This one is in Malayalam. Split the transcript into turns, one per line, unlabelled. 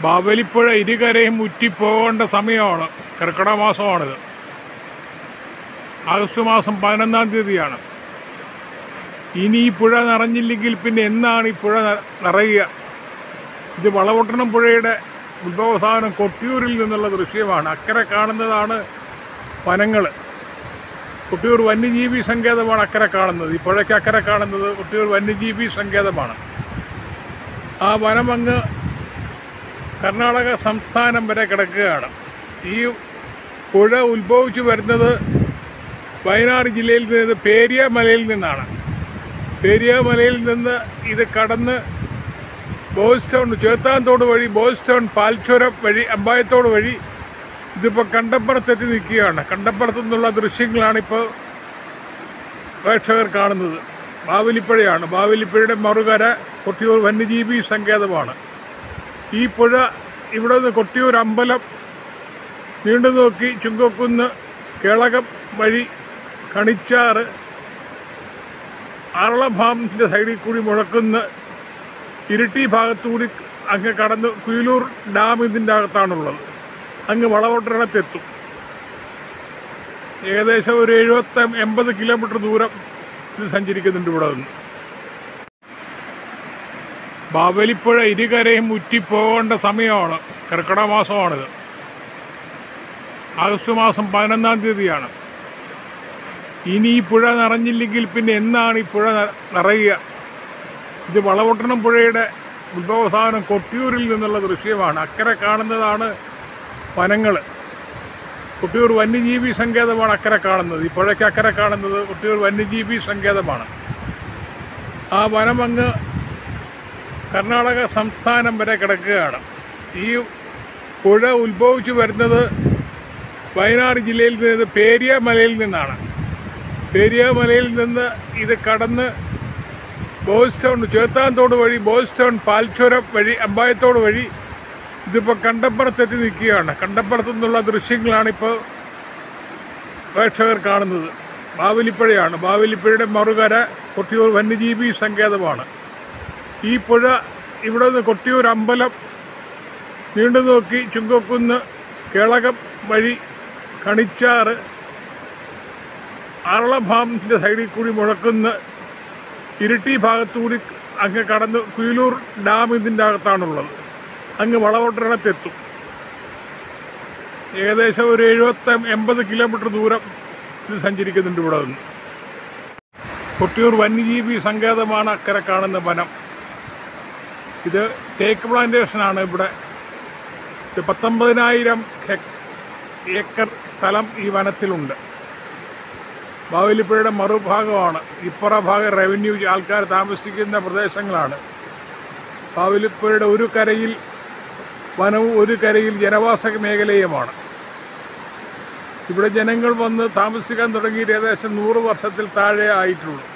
ബാവലിപ്പുഴ ഇരുകരയും മുറ്റിപ്പോകേണ്ട സമയമാണ് കർക്കിടക മാസമാണിത് ആഗസ്റ്റ് മാസം പതിനൊന്നാം തീയതിയാണ് ഇനി ഈ പുഴ നിറഞ്ഞില്ലെങ്കിൽ പിന്നെ എന്നാണ് ഈ പുഴ ന- നിറയുക ഇത് വളവട്ടണം പുഴയുടെ ഉത്ഭവസ്ഥാനം കൊട്ടിയൂരിൽ നിന്നുള്ള ദൃശ്യമാണ് അക്കരെ കാണുന്നതാണ് വനങ്ങൾ കൊട്ടിയൂർ വന്യജീവി സങ്കേതമാണ് അക്കരെ കാണുന്നത് ഈ പുഴയ്ക്ക് അക്കരെ കാണുന്നത് കൊട്ടിയൂർ വന്യജീവി സങ്കേതമാണ് ആ വനം അങ്ങ് കർണാടക സംസ്ഥാനം വരെ കിടക്കുകയാണ് ഈ പുഴ ഉത്ഭവിച്ചു വരുന്നത് വയനാട് ജില്ലയിൽ നിന്ന് പേരിയ മലയിൽ നിന്നാണ് പേരിയ മലയിൽ നിന്ന് ഇത് കടന്ന് ബോയ്സ് ടൗൺ ചേത്താന്തോട് വഴി ബോയ്സ് ടൗൺ പാൽച്ചുരം വഴി അമ്പായത്തോട് വഴി ഇതിപ്പോൾ കണ്ടപ്പുറത്തെത്തി നിൽക്കുകയാണ് കണ്ടപ്പുറത്തു നിന്നുള്ള ദൃശ്യങ്ങളാണിപ്പോൾ പ്രേക്ഷകർ കാണുന്നത് ബാവലിപ്പുഴയാണ് ബാവലിപ്പുഴയുടെ മറുകര കൊട്ടിയൂർ വന്യജീവി സങ്കേതമാണ് ഈ പുഴ ഇവിടെ നിന്ന് കൊട്ടിയൂർ അമ്പലം നീണ്ടു നോക്കി ചുങ്കക്കുന്ന് കേളകം വഴി കണിച്ചാറ് ആറളഭാമിൻ്റെ സൈഡിൽ കൂടി മുഴക്കുന്ന ഇരിട്ടി ഭാഗത്തുകൂടി അങ്ങ് കടന്ന് കുയിലൂർ ഡാം ഇതിൻ്റെ അകത്താണുള്ളത് അങ്ങ് വളവട്ടണത്തെത്തും ഏകദേശം ഒരു എഴുപത്തി എൺപത് കിലോമീറ്റർ ദൂരം ഇത് സഞ്ചരിക്കുന്നുണ്ട് ഇവിടെ നിന്ന് ബാവലിപ്പുഴ ഇരുകരയും മുറ്റിപ്പോകേണ്ട സമയമാണ് കർക്കിടക മാസമാണിത് ആഗസ്റ്റ് മാസം പതിനൊന്നാം തീയതിയാണ് ഇനി ഈ പുഴ നിറഞ്ഞില്ലെങ്കിൽ പിന്നെ എന്നാണ് ഈ പുഴ ന- നിറയുക ഇത് വളവട്ടണം പുഴയുടെ ഉത്ഭവസ്ഥാനം കൊട്ടിയൂരിൽ നിന്നുള്ള ദൃശ്യമാണ് അക്കരെ കാണുന്നതാണ് വനങ്ങൾ കൊട്ടിയൂർ വന്യജീവി സങ്കേതമാണ് അക്കരെ കാണുന്നത് ഈ പുഴയ്ക്ക് അക്കരെ കാണുന്നത് കൊട്ടിയൂർ വന്യജീവി സങ്കേതമാണ് ആ വനം അങ്ങ് കർണാടക സംസ്ഥാനം വരെ കിടക്കുകയാണ് ഈ പുഴ ഉത്ഭവിച്ചു വരുന്നത് വയനാട് ജില്ലയിൽ നിന്ന് പേരിയ മലയിൽ നിന്നാണ് പേരിയ മലയിൽ നിന്ന് ഇത് കടന്ന് ബോയ്സ് ടൗൺ ചേത്താന്തോട് വഴി ബോയ്സ് ടൗൺ പാൽച്ചുരം വഴി അമ്പായത്തോട് വഴി ഇതിപ്പോൾ കണ്ടപ്പുറത്തെത്തി നിൽക്കുകയാണ് കണ്ടപ്പുറത്തു നിന്നുള്ള ദൃശ്യങ്ങളാണിപ്പോൾ പ്രേക്ഷകർ കാണുന്നത് ബാവലിപ്പുഴയാണ് ബാവലിപ്പുഴയുടെ മറുകര കൊട്ടിയൂർ വന്യജീവി സങ്കേതമാണ് ഈ പുഴ ഇവിടെ നിന്ന് കൊട്ടിയൂർ അമ്പലം നീണ്ടു നോക്കി ചുങ്കക്കുന്ന് കേളകം വഴി കണിച്ചാറ് ആറളഭാമിൻ്റെ സൈഡിൽ കൂടി മുഴക്കുന്ന ഇരിട്ടി ഭാഗത്തുകൂടി അങ്ങ് കടന്ന് കുയിലൂർ ഡാം ഇതിൻ്റെ അകത്താണുള്ളത് അങ്ങ് വളവട്ടണത്തെത്തും ഏകദേശം ഒരു എഴുപത്തി എൺപത് കിലോമീറ്റർ ദൂരം ഇത് സഞ്ചരിക്കുന്നുണ്ട് ഇവിടെ നിന്ന് കൊട്ടിയൂർ വന്യജീവി സങ്കേതമാണ് അക്കരെ കാണുന്ന വനം ഇത് തേക്ക് പ്ലാന്റേഷനാണ് ഇവിടെ ഇത് പത്തൊമ്പതിനായിരം ഹെക് ഏക്കർ സ്ഥലം ഈ വനത്തിലുണ്ട് ബാവലിപ്പുഴയുടെ മറുഭാഗമാണ് ഇപ്പുറ ഭാഗം റവന്യൂ ആൾക്കാർ താമസിക്കുന്ന പ്രദേശങ്ങളാണ് ബാവലിപ്പുഴയുടെ ഒരു കരയിൽ വനവും ഒരു കരയിൽ ജനവാസ മേഖലയുമാണ് ഇവിടെ ജനങ്ങൾ വന്ന് താമസിക്കാൻ തുടങ്ങിയിട്ട് ഏകദേശം നൂറ് വർഷത്തിൽ താഴെ ആയിട്ടുള്ളൂ